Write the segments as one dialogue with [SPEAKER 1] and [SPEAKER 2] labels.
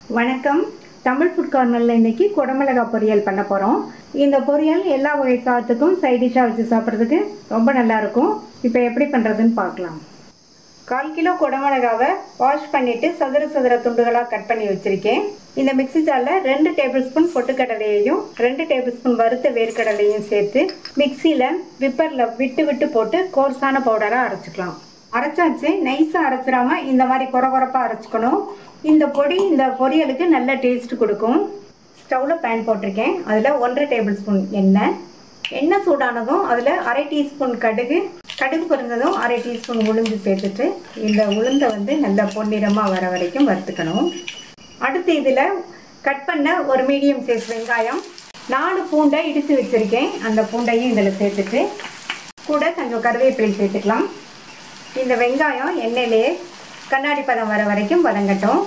[SPEAKER 1] வணக்கம் தமிழ் ஃபுட் கார்னரில் இன்னைக்கு குடமிளகா பொரியல் பண்ண போகிறோம் இந்த பொரியல் எல்லா வகை சாதத்துக்கும் சைட் டிஷ்ஷாக வச்சு சாப்பிட்றதுக்கு ரொம்ப நல்லா இருக்கும் இப்போ எப்படி பண்ணுறதுன்னு பார்க்கலாம் கால் கிலோ குடமிளகாவை வாஷ் பண்ணிட்டு சதுர சதுர துண்டுகளாக கட் பண்ணி வச்சுருக்கேன் இந்த மிக்ஸி ஜாரில் ரெண்டு டேபிள் ஸ்பூன் பொட்டுக்கடலையையும் ரெண்டு டேபிள் ஸ்பூன் வறுத்த வேர்க்கடலையும் சேர்த்து மிக்சியில் விப்பரில் விட்டு விட்டு போட்டு கோர்ஸான பவுடராக அரைச்சிக்கலாம் அரைச்சாச்சு நைஸாக அரைச்சிடாம இந்த மாதிரி குறை குறைப்பாக அரைச்சிக்கணும் இந்த பொடி இந்த பொரியலுக்கு நல்ல டேஸ்ட் கொடுக்கும் ஸ்டவ்வில் பேன் போட்டிருக்கேன் அதில் ஒன்றரை டேபிள் ஸ்பூன் எண்ணெய் எண்ணெய் சூடானதும் அதில் அரை டீஸ்பூன் கடுகு கடுகு பிறந்ததும் அரை டீஸ்பூன் உளுந்து சேர்த்துட்டு இந்த உளுந்தை வந்து நல்லா பொன்னிறமாக வர வரைக்கும் வறுத்துக்கணும் அடுத்து இதில் கட் பண்ண ஒரு மீடியம் சைஸ் வெங்காயம் நாலு பூண்டை இடித்து வச்சுருக்கேன் அந்த பூண்டையும் இதில் சேர்த்துட்டு கூட கொஞ்சம் கருவேப்பிலை சேர்த்துக்கலாம் இந்த வெங்காயம் எண்ணெயிலேயே கண்ணாடி பதம் வர வரைக்கும் வதங்கட்டும்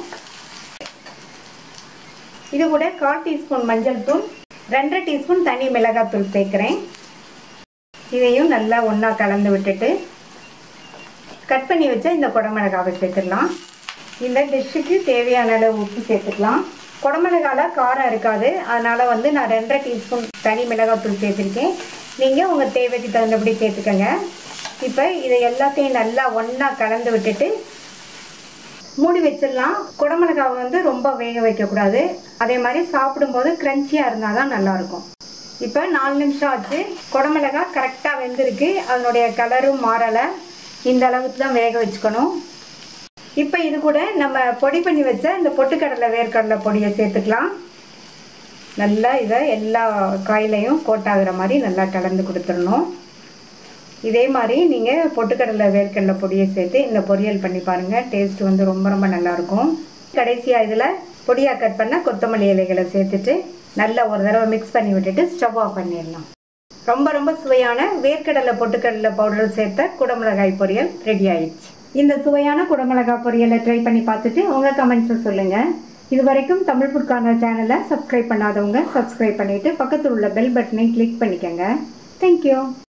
[SPEAKER 1] இது கூட கால் டீஸ்பூன் மஞ்சள் தூள் ரெண்டரை டீஸ்பூன் தனி மிளகாத்தூள் சேர்க்குறேன் இதையும் நல்லா ஒன்றா கலந்து விட்டுட்டு கட் பண்ணி வச்ச இந்த குடமிளகாவை சேர்த்துடலாம் இந்த டிஷ்ஷுக்கு தேவையான அளவு உப்பு சேர்த்துக்கலாம் குடமிளகால காரம் இருக்காது அதனால் வந்து நான் ரெண்டரை டீஸ்பூன் தனி மிளகாத்தூள் சேர்த்துருக்கேன் நீங்கள் உங்கள் தேவைக்கு தகுந்தபடி சேர்த்துக்கோங்க இப்போ இதை எல்லாத்தையும் நல்லா ஒன்றா கலந்து விட்டுட்டு மூடி வச்சிடலாம் குடமிளகாவை வந்து ரொம்ப வேக வைக்கக்கூடாது அதே மாதிரி சாப்பிடும்போது க்ரன்ச்சியாக இருந்தால் தான் நல்லாயிருக்கும் இப்போ நாலு நிமிஷம் ஆச்சு குடமிளகா கரெக்டாக வெந்திருக்கு அதனுடைய கலரும் மாறலை இந்த அளவுக்கு தான் வேக வச்சுக்கணும் இப்போ இது கூட நம்ம பொடி பண்ணி வச்ச இந்த பொட்டுக்கடலை வேர்க்கடலை பொடியை சேர்த்துக்கலாம் நல்லா இதை எல்லா காயிலையும் கோட்டாகிற மாதிரி நல்லா கலந்து கொடுத்துடணும் இதே மாதிரி நீங்கள் பொட்டுக்கடலை வேர்க்கடலை பொடியை சேர்த்து இந்த பொரியல் பண்ணி பாருங்கள் டேஸ்ட் வந்து ரொம்ப ரொம்ப நல்லாயிருக்கும் கடைசியாக இதில் பொடியாக கட் பண்ண கொத்தமல்லி இலைகளை சேர்த்துட்டு நல்லா ஒரு தடவை மிக்ஸ் பண்ணி விட்டுட்டு ஸ்டவ் ஆஃப் பண்ணிடலாம் ரொம்ப ரொம்ப சுவையான வேர்க்கடலை பொட்டுக்கடலை பவுடர் சேர்த்த குடமிளகாய் பொரியல் ரெடி ஆயிடுச்சு இந்த சுவையான குடமிளகாய் பொரியலை ட்ரை பண்ணி பார்த்துட்டு உங்கள் கமெண்ட்ஸை சொல்லுங்கள் இது வரைக்கும் தமிழ் ஃபுட் கார்னர் சேனலை சப்ஸ்கிரைப் பண்ணாதவங்க சப்ஸ்கிரைப் பண்ணிவிட்டு பக்கத்தில் உள்ள பெல் பட்டனை கிளிக் பண்ணிக்கோங்க தேங்க்யூ